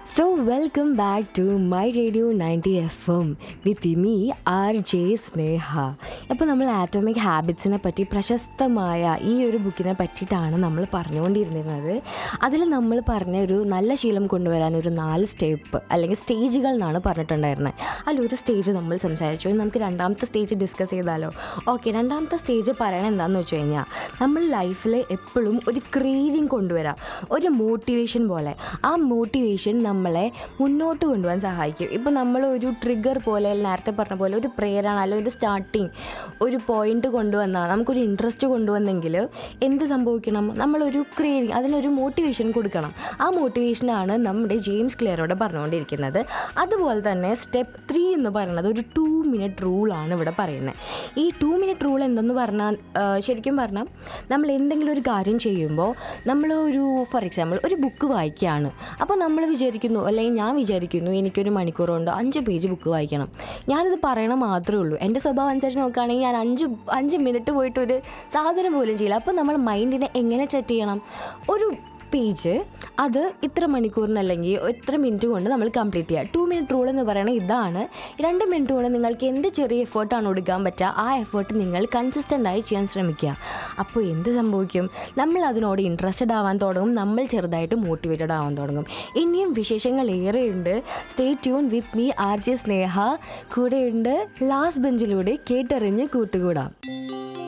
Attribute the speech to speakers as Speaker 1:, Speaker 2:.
Speaker 1: So, welcome back to My Radio 90 FM with me, R J Sneha അപ്പോൾ നമ്മൾ atomic ഹാബിറ്റ്സിനെ പറ്റി പ്രശസ്തമായ ഈ ഒരു ബുക്കിനെ പറ്റിയിട്ടാണ് നമ്മൾ പറഞ്ഞുകൊണ്ടിരുന്നത് അതിൽ നമ്മൾ പറഞ്ഞ ഒരു നല്ല ശീലം കൊണ്ടുവരാൻ ഒരു നാല് സ്റ്റെപ്പ് അല്ലെങ്കിൽ സ്റ്റേജുകൾ എന്നാണ് പറഞ്ഞിട്ടുണ്ടായിരുന്നത് അതിൽ ഒരു സ്റ്റേജ് നമ്മൾ സംസാരിച്ചു ഇനി നമുക്ക് രണ്ടാമത്തെ സ്റ്റേജ് ഡിസ്കസ് ചെയ്താലോ ഓക്കെ രണ്ടാമത്തെ സ്റ്റേജ് പറയണത് എന്താണെന്ന് വെച്ച് കഴിഞ്ഞാൽ നമ്മൾ ലൈഫിൽ എപ്പോഴും ഒരു ക്രീവിങ് കൊണ്ടുവരാം ഒരു മോട്ടിവേഷൻ പോലെ ആ മോട്ടിവേഷൻ നമ്മളെ മുന്നോട്ട് കൊണ്ടുപോകാൻ സഹായിക്കും ഇപ്പോൾ നമ്മൾ ഒരു ട്രിഗർ പോലെ നേരത്തെ പറഞ്ഞ പോലെ ഒരു പ്രേരണ അല്ലെങ്കിൽ ഒരു സ്റ്റാർട്ടിങ് ഒരു പോയിന്റ് കൊണ്ടുവന്നാൽ നമുക്കൊരു ഇൻട്രസ്റ്റ് കൊണ്ടുവന്നെങ്കിൽ എന്ത് സംഭവിക്കണം നമ്മളൊരു ക്രേവിങ് അതിനൊരു മോട്ടിവേഷൻ കൊടുക്കണം ആ മോട്ടിവേഷനാണ് നമ്മുടെ ജെയിംസ് ക്ലിയറോടെ പറഞ്ഞുകൊണ്ടിരിക്കുന്നത് അതുപോലെ തന്നെ സ്റ്റെപ്പ് ത്രീ എന്ന് പറയുന്നത് ഒരു ടു മിനിറ്റ് റൂളാണ് ഇവിടെ പറയുന്നത് ഈ ടു മിനിറ്റ് റൂൾ എന്തെന്ന് പറഞ്ഞാൽ ആ, ശരിക്കും പറഞ്ഞാൽ നമ്മൾ എന്തെങ്കിലും ഒരു കാര്യം ചെയ്യുമ്പോൾ നമ്മൾ ഒരു ഫോർ എക്സാമ്പിൾ ഒരു ബുക്ക് വായിക്കുകയാണ് അപ്പോൾ നമ്മൾ വിചാരിക്കുന്നു അല്ലെങ്കിൽ ഞാൻ വിചാരിക്കുന്നു എനിക്കൊരു മണിക്കൂർ കൊണ്ട് അഞ്ച് പേജ് ബുക്ക് വായിക്കണം ഞാനിത് പറയണ മാത്രമേ ഉള്ളൂ എൻ്റെ സ്വഭാവം അനുസരിച്ച് നോക്കുകയാണെങ്കിൽ ഞാൻ അഞ്ച് അഞ്ച് മിനിറ്റ് പോയിട്ട് ഒരു സാധനം പോലും ചെയ്യില്ല അപ്പോൾ നമ്മൾ മൈൻഡിനെ എങ്ങനെ സെറ്റ് ചെയ്യണം ഒരു പേജ് അത് ഇത്ര മണിക്കൂറിന് അല്ലെങ്കിൽ ഇത്ര മിനിറ്റ് കൊണ്ട് നമ്മൾ കംപ്ലീറ്റ് ചെയ്യുക ടു മിനിറ്റ് റൂൾ എന്ന് പറയുന്നത് ഇതാണ് രണ്ട് മിനിറ്റ് കൊണ്ട് നിങ്ങൾക്ക് എന്ത് ചെറിയ എഫേർട്ടാണ് കൊടുക്കാൻ പറ്റുക ആ എഫേർട്ട് നിങ്ങൾ കൺസിസ്റ്റൻ്റ് ആയി ചെയ്യാൻ ശ്രമിക്കുക അപ്പോൾ എന്ത് സംഭവിക്കും നമ്മൾ അതിനോട് ഇൻട്രസ്റ്റഡ് ആവാൻ തുടങ്ങും നമ്മൾ ചെറുതായിട്ട് മോട്ടിവേറ്റഡ് ആവാൻ തുടങ്ങും ഇനിയും വിശേഷങ്ങൾ ഏറെയുണ്ട് stay tune with me R J Sneha കൂടെയുണ്ട് ലാസ്റ്റ് ബെഞ്ചിലൂടെ കേട്ടറിഞ്ഞ് കൂട്ടുകൂടാം